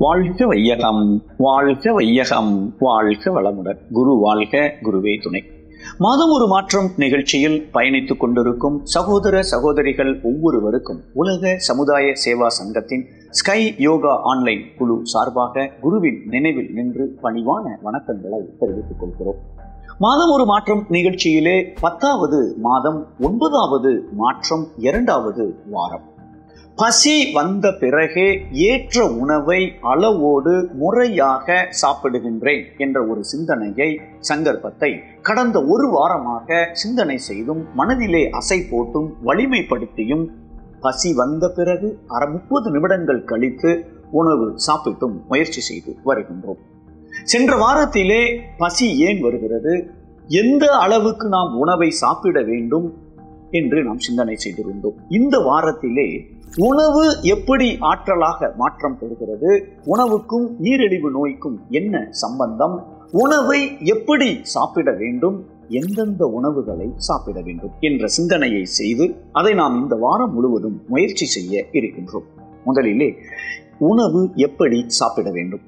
வாழ்க வையகம் வாழ்க வையகம் வாழ்க வளமுடன் குரு வாழ்க குருவே துணை மாதம் ஒரு மாற்றம் நிகழ்ச்சியில் பயணித்துக் கொண்டிருக்கும் சகோதர சகோதரிகள் ஒவ்வொருவருக்கும் உலக சமுதாய சேவா சங்கத்தின் ஸ்கை யோகா ஆன்லைன் குழு சார்பாக குருவின் நினைவில் நின்று பணிவான வணக்கங்களை தெரிவித்துக் கொள்கிறோம் மாதம் ஒரு மாற்றம் நிகழ்ச்சியிலே பத்தாவது மாதம் ஒன்பதாவது மாற்றம் இரண்டாவது வாரம் பசி வந்த பிறகே ஏற்ற உணவை அளவோடு முறையாக சாப்பிடுகின்றேன் என்ற ஒரு சிந்தனையை சங்கல்பத்தை கடந்த ஒரு வாரமாக சிந்தனை செய்தும் மனதிலே அசை போட்டும் வலிமைப்படுத்தியும் பசி வந்த பிறகு அரை முப்பது நிமிடங்கள் கழித்து உணவு சாப்பிட்டும் முயற்சி செய்து வருகின்றோம் சென்ற வாரத்திலே பசி ஏன் வருகிறது எந்த அளவுக்கு நாம் உணவை சாப்பிட வேண்டும் என்று நாம் சிந்தனை செய்திருந்தோம் இந்த வாரத்திலே உணவு எப்படி ஆற்றலாக மாற்றம் பெறுகிறது உணவுக்கும் நீரிழிவு நோய்க்கும் என்ன சம்பந்தம் உணவை எப்படி சாப்பிட வேண்டும் எந்தெந்த உணவுகளை சாப்பிட வேண்டும் என்ற சிந்தனையை செய்து அதை நாம் இந்த வாரம் முழுவதும் முயற்சி செய்ய இருக்கின்றோம் முதலிலே உணவு எப்படி சாப்பிட வேண்டும்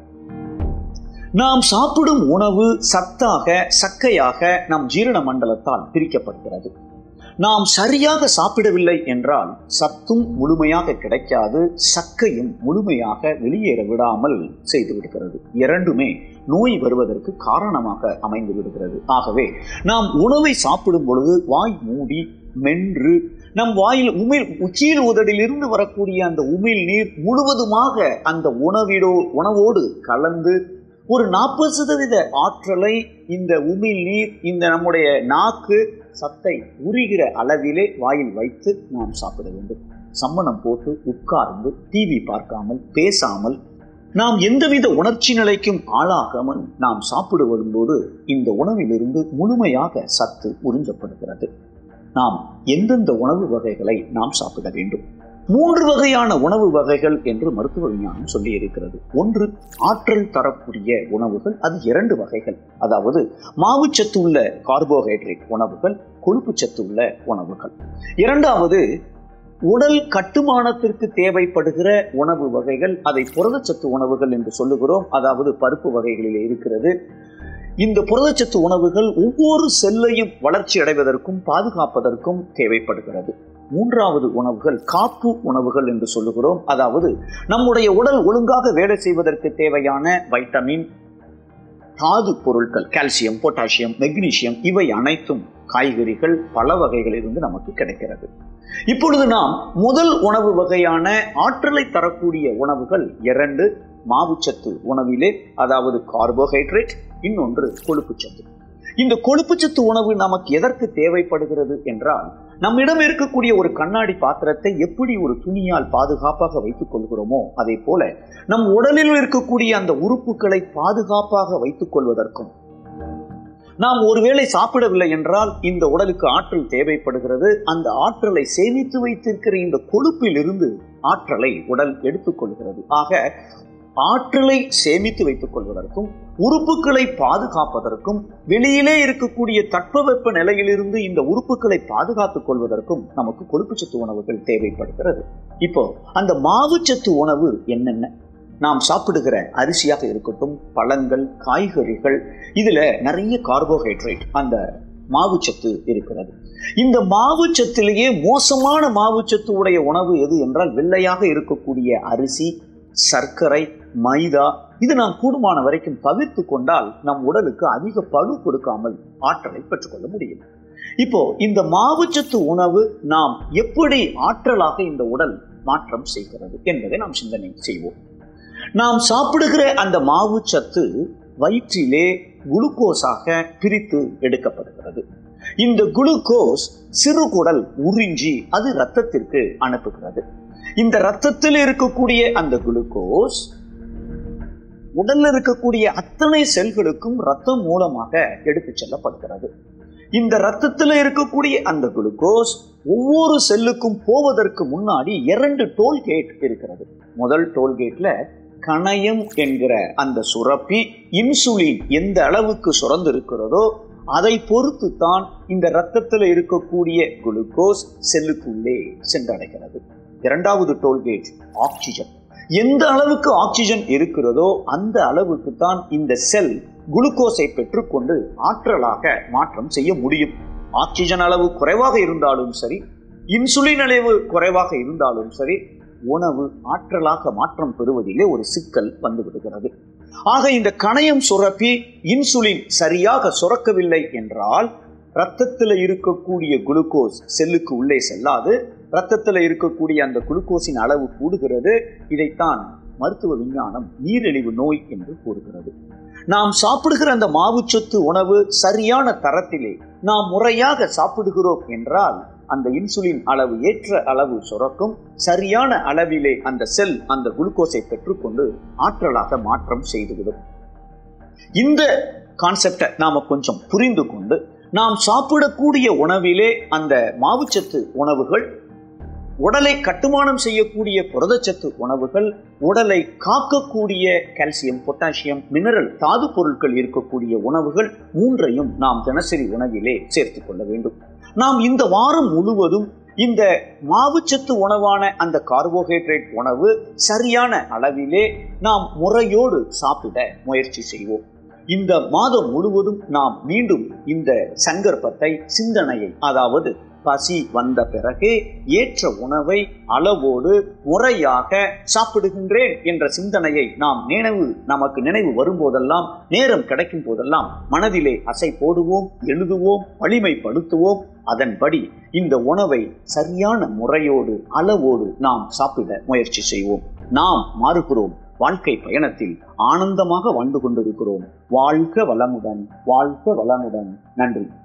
நாம் சாப்பிடும் உணவு சத்தாக சக்கையாக நம் ஜீரண மண்டலத்தால் பிரிக்கப்படுகிறது நாம் சரியாக சாப்பிடவில்லை என்றால் சத்தும் முழுமையாக கிடைக்காது சக்கையும் முழுமையாக வெளியேற விடாமல் செய்து விடுகிறது இரண்டுமே நோய் வருவதற்கு காரணமாக அமைந்து விடுகிறது ஆகவே நாம் உணவை சாப்பிடும் பொழுது வாய் மூடி மென்று நம் வாயில் உமிழ் உச்சியில் உதடில் இருந்து வரக்கூடிய அந்த உமிழ் நீர் முழுவதுமாக அந்த உணவிடோ உணவோடு கலந்து ஒரு நாற்பது சதவீத ஆற்றலை இந்த உமிழ் நீர் இந்த நம்முடைய நாக்கு சத்தை உரிகிற அளவிலே வாயில் வைத்து நாம் சாப்பிட வேண்டும் சம்மணம் போட்டு உட்கார்ந்து டிவி பார்க்காமல் பேசாமல் நாம் எந்தவித உணர்ச்சி நிலைக்கும் ஆளாகாமல் நாம் சாப்பிடு வரும்போது இந்த உணவிலிருந்து முழுமையாக சத்து உறிஞ்சப்படுகிறது நாம் எந்தெந்த உணவு வகைகளை நாம் சாப்பிட வேண்டும் மூன்று வகையான உணவு வகைகள் என்று மருத்துவ விஞ்ஞானம் சொல்லி இருக்கிறது ஒன்று ஆற்றல் தரக்கூடிய உணவுகள் அது இரண்டு வகைகள் அதாவது மாவுச்சத்து உள்ள கார்போஹைட்ரேட் உணவுகள் கொழுப்பு சத்து உள்ள உணவுகள் இரண்டாவது உடல் கட்டுமானத்திற்கு தேவைப்படுகிற உணவு வகைகள் அதை புரதச்சத்து உணவுகள் என்று சொல்லுகிறோம் அதாவது பருப்பு வகைகளில் இருக்கிறது இந்த புரதச்சத்து உணவுகள் ஒவ்வொரு செல்லையும் வளர்ச்சி அடைவதற்கும் பாதுகாப்பதற்கும் தேவைப்படுகிறது மூன்றாவது உணவுகள் காப்பு உணவுகள் என்று சொல்லுகிறோம் அதாவது நம்முடைய உடல் ஒழுங்காக வேலை செய்வதற்கு தேவையான வைட்டமின் தாது பொருட்கள் கால்சியம் பொட்டாசியம் மெக்னீசியம் இவை அனைத்தும் காய்கறிகள் பல வகைகளிலிருந்து நமக்கு கிடைக்கிறது இப்பொழுது நாம் முதல் உணவு வகையான ஆற்றலை தரக்கூடிய உணவுகள் இரண்டு மாவுச்சத்து உணவிலே அதாவது கார்போஹைட்ரேட் இன்னொன்று கொழுப்புச்சத்து இந்த கொழுப்புச்சத்து உணவு நமக்கு எதற்கு தேவைப்படுகிறது என்றால் நம்மிடம் இருக்கக்கூடிய ஒரு கண்ணாடி பாத்திரத்தை எப்படி ஒரு துணியால் பாதுகாப்பாக வைத்துக் கொள்கிறோமோ அதே போல நம் உடலில் இருக்கக்கூடிய அந்த உறுப்புகளை பாதுகாப்பாக வைத்துக் கொள்வதற்கும் நாம் ஒருவேளை சாப்பிடவில்லை என்றால் இந்த உடலுக்கு ஆற்றல் தேவைப்படுகிறது அந்த ஆற்றலை சேமித்து வைத்திருக்கிற இந்த கொழுப்பில் இருந்து ஆற்றலை உடல் எடுத்துக்கொள்கிறது ஆக ஆற்றலை சேமித்து வைத்துக் கொள்வதற்கும் உறுப்புகளை பாதுகாப்பதற்கும் வெளியிலே இருக்கக்கூடிய தட்பவெப்ப நிலையிலிருந்து இந்த உறுப்புகளை பாதுகாத்துக் கொள்வதற்கும் நமக்கு கொழுப்புச்சத்து உணவுகள் தேவைப்படுகிறது இப்போ அந்த மாவுச்சத்து உணவு என்னென்ன நாம் சாப்பிடுகிற அரிசியாக இருக்கட்டும் பழங்கள் காய்கறிகள் இதுல நிறைய கார்போஹைட்ரேட் அந்த மாவுச்சத்து இருக்கிறது இந்த மாவுச்சத்திலேயே மோசமான மாவுச்சத்து உடைய உணவு எது என்றால் வெள்ளையாக இருக்கக்கூடிய அரிசி சர்க்கரை மைதா இது நாம் கூடுமான வரைக்கும் தவிர்த்து கொண்டால் நம் உடலுக்கு அதிக பழு கொடுக்காமல் ஆற்றலை பெற்றுக்கொள்ள முடியும் இப்போ இந்த மாவுச்சத்து உணவு நாம் எப்படி ஆற்றலாக இந்த உடல் மாற்றம் செய்கிறது என்பதை நாம் சிந்தனை செய்வோம் நாம் சாப்பிடுகிற அந்த மாவுச்சத்து வயிற்றிலே குளுக்கோஸாக பிரித்து எடுக்கப்படுகிறது இந்த குளுக்கோஸ் சிறுகுடல் உறிஞ்சி அது ரத்தத்திற்கு அனுப்புகிறது இந்த ரத்தத்தில் இருக்கக்கூடிய அந்த குளுக்கோஸ் உடல்ல இருக்கக்கூடிய அத்தனை செல்களுக்கும் ரத்தம் மூலமாக எடுத்து செல்லப்படுகிறது இந்த ரத்தத்தில் இருக்கக்கூடிய அந்த குளுக்கோஸ் ஒவ்வொரு செல்லுக்கும் போவதற்கு முன்னாடி இரண்டு டோல்கேட் இருக்கிறது முதல் டோல்கேட்ல கணையம் என்கிற அந்த சுரப்பி இன்சுலின் எந்த அளவுக்கு சுரந்து இருக்கிறதோ அதை பொறுத்து தான் இந்த ரத்தத்தில் இருக்கக்கூடிய குளுக்கோஸ் செல்லுக்குள்ளே சென்றடைகிறது இரண்டாவது டோல்கேட் ஆக்சிஜன் எந்த அளவுக்கு ஆக்சிஜன் இருக்கிறதோ அந்த அளவுக்கு தான் இந்த செல் குளுக்கோஸை பெற்றுக்கொண்டு ஆற்றலாக மாற்றம் செய்ய முடியும் ஆக்சிஜன் அளவு குறைவாக இருந்தாலும் சரி இன்சுலின் அளவு குறைவாக இருந்தாலும் சரி உணவு ஆற்றலாக மாற்றம் பெறுவதிலே ஒரு சிக்கல் வந்து விடுகிறது ஆக இந்த கணையம் சுரப்பி இன்சுலின் சரியாக சுரக்கவில்லை என்றால் ரத்தத்தில் இருக்கக்கூடிய குளுக்கோஸ் செல்லுக்கு உள்ளே செல்லாது ரத்தத்தில் இருக்கக்கூடிய அந்த குளுக்கோஸின் அளவு கூடுகிறது இதைத்தான் மருத்துவ விஞ்ஞானம் நீரிழிவு நோய் என்று கூறுகிறது நாம் சாப்பிடுகிற அந்த மாவுச்சத்து உணவு சரியான தரத்திலே நாம் முறையாக சாப்பிடுகிறோம் என்றால் அந்த இன்சுலின் அளவு ஏற்ற அளவு சுரக்கும் சரியான அளவிலே அந்த செல் அந்த குளுக்கோஸை பெற்றுக்கொண்டு ஆற்றலாக மாற்றம் செய்துவிடும் இந்த கான்செப்டை நாம கொஞ்சம் புரிந்து கொண்டு நாம் சாப்பிடக்கூடிய உணவிலே அந்த மாவுச்சத்து உணவுகள் உடலை கட்டுமானம் செய்யக்கூடிய புரதச்சத்து உணவுகள் உடலை காக்கக்கூடிய கால்சியம் பொட்டாசியம் மினரல் தாது பொருட்கள் இருக்கக்கூடிய உணவுகள் மூன்றையும் நாம் தினசரி உணவிலே சேர்த்துக் கொள்ள வேண்டும் நாம் இந்த வாரம் முழுவதும் இந்த மாவுச்சத்து உணவான அந்த கார்போஹைட்ரேட் உணவு சரியான அளவிலே நாம் முறையோடு சாப்பிட முயற்சி செய்வோம் இந்த மாதம் முழுவதும் நாம் மீண்டும் இந்த சங்கற்பத்தை சிந்தனையை அதாவது பசி வந்த பிறகு ஏற்ற உணவை அளவோடு முறையாக சாப்பிடுகின்றேன் என்ற சிந்தனையை நாம் நினைவு நமக்கு நினைவு வரும்போதெல்லாம் நேரம் கிடைக்கும் போதெல்லாம் மனதிலே அசை போடுவோம் எழுதுவோம் வலிமைப்படுத்துவோம் அதன்படி இந்த உணவை சரியான முறையோடு அளவோடு நாம் சாப்பிட முயற்சி செய்வோம் நாம் மாறுகிறோம் வாழ்க்கை பயணத்தில் ஆனந்தமாக வாழ்ந்து கொண்டிருக்கிறோம் வாழ்க வளமுடன் வாழ்க வளமுடன் நன்றி